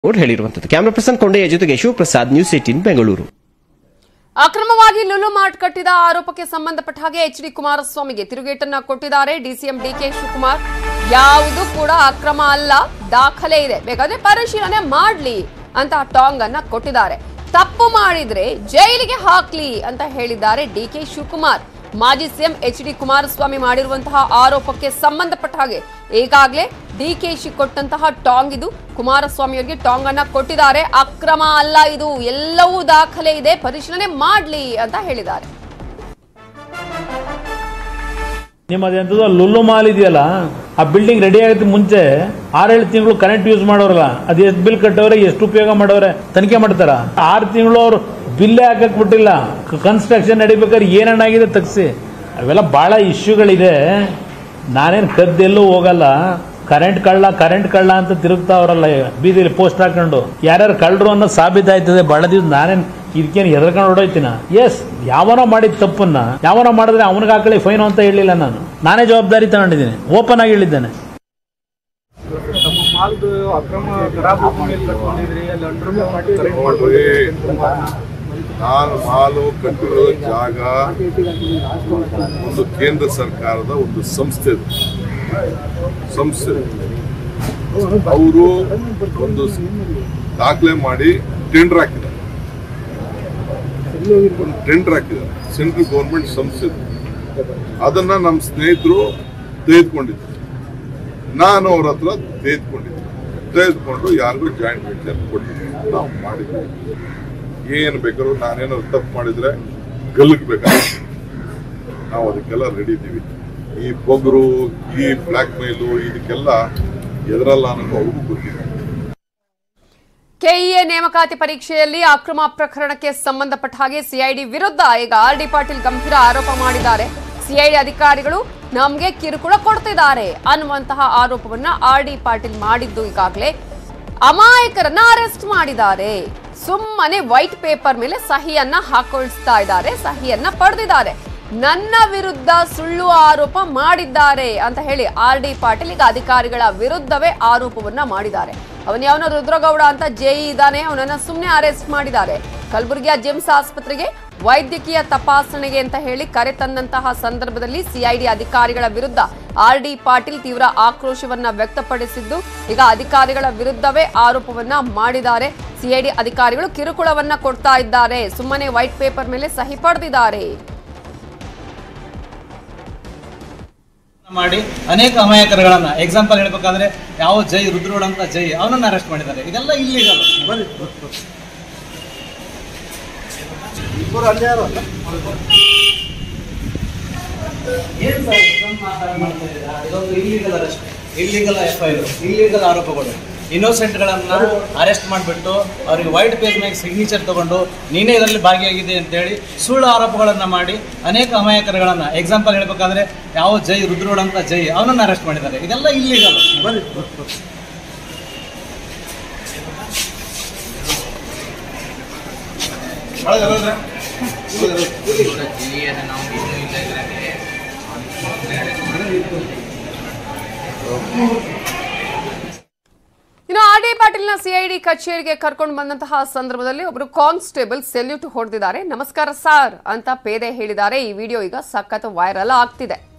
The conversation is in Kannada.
ಅವ್ರು ಹೇಳಿರುವಂತದ್ದು ಕ್ಯಾಮರಾ ಪರ್ಸನ್ ಕೊಂಡೆಯ ಜೊತೆಗೆ ಶಿವಪ್ರಸಾದ್ ನ್ಯೂಸ್ ಏಟಿನ್ ಬೆಂಗಳೂರು ಅಕ್ರಮವಾಗಿ ಲುಲು ಮಾರ್ಟ್ ಕಟ್ಟಿದ ಆರೋಪಕ್ಕೆ ಸಂಬಂಧಪಟ್ಟ ಹಾಗೆ ಎಚ್ ಡಿ ಕುಮಾರಸ್ವಾಮಿಗೆ ತಿರುಗೇಟನ್ನ ಕೊಟ್ಟಿದ್ದಾರೆ ಡಿಸಿಎಂ ಡಿಕೆ ಶಿವಕುಮಾರ್ ಯಾವುದು ಕೂಡ ಅಕ್ರಮ ಅಲ್ಲ ದಾಖಲೆ ಇದೆ ಬೇಕಾದ್ರೆ ಪರಿಶೀಲನೆ ಮಾಡ್ಲಿ ಅಂತ ಟಾಂಗ್ ಅನ್ನ ಕೊಟ್ಟಿದ್ದಾರೆ ತಪ್ಪು ಮಾಡಿದ್ರೆ ಜೈಲಿಗೆ ಹಾಕ್ಲಿ ಅಂತ ಹೇಳಿದ್ದಾರೆ ಡಿಕೆ ಶಿವಕುಮಾರ್ ಮಾಜಿ ಸಿಎಂ ಎಚ್ ಡಿ ಕುಮಾರಸ್ವಾಮಿ ಮಾಡಿರುವಂತಹ ಆರೋಪಕ್ಕೆ ಸಂಬಂಧಪಟ್ಟ ಹಾಗೆ ಈಗಾಗಲೇ ಡಿಕೆಶಿ ಕೊಟ್ಟಂತಹ ಟಾಂಗ್ ಇದು ಕುಮಾರಸ್ವಾಮಿ ಅವರಿಗೆ ಟಾಂಗ್ ಅನ್ನ ಕೊಟ್ಟಿದ್ದಾರೆ ಅಕ್ರಮ ಅಲ್ಲ ಇದು ಎಲ್ಲವೂ ದಾಖಲೆ ಇದೆ ಪರಿಶೀಲನೆ ಮಾಡ್ಲಿ ಅಂತ ಹೇಳಿದ್ದಾರೆ ನಿಮ್ಮದು ಎಂಥದ್ದು ಲುಲ್ಲು ಮಾಲ್ ಇದೆಯಲ್ಲ ಆ ಬಿಲ್ಡಿಂಗ್ ರೆಡಿ ಆಗುತ್ತೆ ಮುಂಚೆ ಆರೇಳು ತಿಂಗಳು ಕರೆಂಟ್ ಯೂಸ್ ಮಾಡೋರಲ್ಲ ಅದು ಎಷ್ಟು ಬಿಲ್ ಕಟ್ಟವ್ರೆ ಎಷ್ಟು ಉಪಯೋಗ ಮಾಡವ್ರೆ ತನಿಖೆ ಮಾಡ್ತಾರ ಆರು ತಿಂಗಳು ಅವ್ರು ಬಿಲ್ಲೇ ಹಾಕಕ್ ಬಿಟ್ಟಿಲ್ಲ ಕನ್ಸ್ಟ್ರಕ್ಷನ್ ನಡಿಬೇಕಾದ್ರೆ ಏನೇನಾಗಿದೆ ತಗ್ಸಿ ಅವೆಲ್ಲ ಬಹಳ ಇಶ್ಯೂಗಳಿದೆ ನಾನೇನು ಕದ್ದೆಲ್ಲೂ ಹೋಗಲ್ಲ ಕರೆಂಟ್ ಕಳ್ಳ ಕರೆಂಟ್ ಕಳ್ಳ ಅಂತ ತಿರುಗ್ತಾವ್ರಲ್ಲ ಬೀದಿಲಿ ಪೋಸ್ಟ್ ಹಾಕೊಂಡು ಯಾರ್ಯಾರು ಕಳ್ಳರು ಅನ್ನೋದು ಸಾಬೀತಾಯ್ತದೆ ಬಹಳ ದಿವಸ ನಾನೇನು ಇದಕ್ಕೇನು ಹೆದರ್ಕೊಂಡು ಹೊಡೋಯ್ತೀನ ಎಸ್ ಯಾವನೋ ಮಾಡಿದ ತಪ್ಪನ್ನ ಯಾವನೋ ಮಾಡಿದ್ರೆ ಅವನಿಗೆ ಹಾಕಲಿ ಫೈನು ಅಂತ ಹೇಳಿಲ್ಲ ನಾನು ನಾನೇ ಜವಾಬ್ದಾರಿ ತಗೊಂಡಿದ್ದೀನಿ ಓಪನ್ ಆಗಿ ಹೇಳಿದ್ದೇನೆ ನಮ್ಮ ಮಾಲ್ದು ಅಕ್ರಮ ಖರಾಬ್ ಮೇಲೆ ಕಟ್ಕೊಂಡಿದ್ರಿ ಅಲ್ಲಿ ಅಂಡರ್ ಕರೆಕ್ಟ್ ನೋಡ್ರಿ ನಾನು ಹಾಲು ಕಟ್ಟಿರೋ ಜಾಗ ಒಂದು ಕೇಂದ್ರ ಸರ್ಕಾರದ ಒಂದು ಸಂಸ್ಥೆ ಇದು. ಸಂಸ್ಥೆ ಅವರು ಒಂದು ದಾಖಲೆ ಮಾಡಿ ಟೆಂಡರ್ ಹಾಕಿದ್ದಾರೆ ಒಂದು ಟೆಂಡರ್ ಹಾಕಿದ್ದಾರೆ ಸೆಂಟ್ರಲ್ ಗೌರ್ಮೆಂಟ್ ಸಂಸ್ಥೆ ಇದು. ಅದನ್ನ ನಮ್ಮ ಸ್ನೇಹಿತರು ತೆಗೆದುಕೊಂಡಿದ್ರು ನಾನು ಅವ್ರ ಹತ್ರ ತೆಗೆದುಕೊಂಡಿದ್ದೆ ತೆಗೆದುಕೊಂಡು ಯಾರಿಗೂ ಜಾಯಿಂಟ್ ವೆಂಚರ್ ಕೊಟ್ಟಿದ್ದೆ ನಾವು ಮಾಡಿದ್ವಿ ಏನು ಬೇಕಾದ್ರೂ ನಾನೇನಾದ್ರು ತಪ್ಪು ಮಾಡಿದ್ರೆ ಗಲ್ಗಬೇಕಾಗುತ್ತೆ ನಾವು ಅದಕ್ಕೆಲ್ಲ ರೆಡಿ ಇದ್ದೀವಿ ಈ ಬೊಗರು ಈ ಬ್ಲ್ಯಾಕ್ ಮೇಲು ಇದಕ್ಕೆಲ್ಲ ಎದುರಲ್ಲ ಅನ್ನೋದು ಅವ್ರಿಗೂ ಗೊತ್ತಿದೆ ಕೆಇಎ ನೇಮಕಾತಿ ಪರೀಕ್ಷೆಯಲ್ಲಿ ಅಕ್ರಮ ಪ್ರಕರಣಕ್ಕೆ ಸಂಬಂಧಪಟ್ಟ ಹಾಗೆ ಸಿಐಡಿ ವಿರುದ್ಧ ಈಗ ಆರ್ ಡಿ ಪಾಟೀಲ್ ಗಂಭೀರ ಆರೋಪ ಮಾಡಿದ್ದಾರೆ ಸಿಐಡಿ ಅಧಿಕಾರಿಗಳು ನಮಗೆ ಕಿರುಕುಳ ಕೊಡ್ತಿದ್ದಾರೆ ಅನ್ನುವಂತಹ ಆರೋಪವನ್ನ ಆರ್ ಡಿ ಪಾಟೀಲ್ ಮಾಡಿದ್ದು ಈಗಾಗಲೇ ಅಮಾಯಕರನ್ನ ಅರೆಸ್ಟ್ ಮಾಡಿದ್ದಾರೆ ಸುಮ್ಮನೆ ವೈಟ್ ಪೇಪರ್ ಮೇಲೆ ಸಹಿಯನ್ನ ಹಾಕೊಳ್ಸ್ತಾ ಇದ್ದಾರೆ ಸಹಿಯನ್ನ ಪಡೆದಿದ್ದಾರೆ ನನ್ನ ವಿರುದ್ಧ ಸುಳ್ಳು ಆರೋಪ ಮಾಡಿದ್ದಾರೆ ಅಂತ ಹೇಳಿ ಆರ್ ಡಿ ಪಾಟೀಲ್ ಈಗ ಅಧಿಕಾರಿಗಳ ವಿರುದ್ಧವೇ ಆರೋಪವನ್ನ ಮಾಡಿದ್ದಾರೆ ಅವನ ಯಾವನ ರುದ್ರಗೌಡ ಅಂತ ಜೆಇ ಇದ್ದಾನೆ ಅವನನ್ನ ಸುಮ್ಮನೆ ಅರೆಸ್ಟ್ ಮಾಡಿದ್ದಾರೆ ಕಲಬುರಗಿಯ ಜಿಮ್ಸ್ ಆಸ್ಪತ್ರೆಗೆ ವೈದ್ಯಕೀಯ ತಪಾಸಣೆಗೆ ಅಂತ ಹೇಳಿ ಕರೆ ತಂದಂತಹ ಸಂದರ್ಭದಲ್ಲಿ ಸಿಐಡಿ ಅಧಿಕಾರಿಗಳ ವಿರುದ್ಧ ಆರ್ ಡಿ ಪಾಟೀಲ್ ತೀವ್ರ ಆಕ್ರೋಶವನ್ನ ವ್ಯಕ್ತಪಡಿಸಿದ್ದು ಈಗ ಅಧಿಕಾರಿಗಳ ವಿರುದ್ಧವೇ ಆರೋಪವನ್ನ ಮಾಡಿದ್ದಾರೆ ಸಿಐಡಿ ಅಧಿಕಾರಿಗಳು ಕಿರುಕುಳವನ್ನ ಕೊಡ್ತಾ ಇದ್ದಾರೆ ಸುಮ್ಮನೆ ವೈಟ್ ಪೇಪರ್ ಮೇಲೆ ಸಹಿ ಪಡೆದಿದ್ದಾರೆ ಮಾಡಿ ಅನೇಕ ಅಮಾಯಕರುಗಳನ್ನ ಎಕ್ಸಾಂಪಲ್ ಹೇಳ್ಬೇಕಂದ್ರೆ ಯಾವ ಜೈ ರುದ್ರೋಡ್ ಅಂತ ಜೈ ಅವನನ್ನ ಅರೆಸ್ಟ್ ಮಾಡಿದ್ದಾರೆ ಇದೆಲ್ಲ ಇಲ್ಲಿಗಲ್ ಇಬ್ಬರು ಅಲ್ಲೇ ಯಾರು ಅಲ್ಲ ಇದೊಂದು illegal arrest illegal F I illegal ಆರೋಪಗಳು ಇನ್ನೋಸೆಂಟ್ಗಳನ್ನ ಅರೆಸ್ಟ್ ಮಾಡಿಬಿಟ್ಟು ಅವರಿಗೆ ವೈಟ್ ಪೇಜ್ ಮೇಲೆ ಸಿಗ್ನೇಚರ್ ತಗೊಂಡು ನೀನೇ ಇದರಲ್ಲಿ ಭಾಗಿಯಾಗಿದೆ ಅಂತೇಳಿ ಸುಳ್ಳು ಆರೋಪಗಳನ್ನು ಮಾಡಿ ಅನೇಕ ಅಮಾಯಕರುಗಳನ್ನ ಎಕ್ಸಾಂಪಲ್ ಹೇಳ್ಬೇಕಂದ್ರೆ ಯಾವ ಜೈ ರುದ್ರೋಡ್ ಅಂತ ಜೈ ಅವನನ್ನ ಅರೆಸ್ಟ್ ಮಾಡಿದ್ದಾರೆ ಇದೆಲ್ಲ ಇಲ್ಲಿಗಲ್ ಇನ್ನು ಆರ್ ಡಿ ಪಾಟೀಲ್ನ ಸಿಐಡಿ ಕಚೇರಿಗೆ ಕರ್ಕೊಂಡು ಬಂದಂತಹ ಸಂದರ್ಭದಲ್ಲಿ ಒಬ್ಬರು ಕಾನ್ಸ್ಟೇಬಲ್ ಸೆಲ್ಯೂಟ್ ಹೊಡೆದಿದ್ದಾರೆ ನಮಸ್ಕಾರ ಸರ್ ಅಂತ ಪೇದೆ ಹೇಳಿದ್ದಾರೆ ಈ ವಿಡಿಯೋ ಈಗ ಸಖತ್ ವೈರಲ್ ಆಗ್ತಿದೆ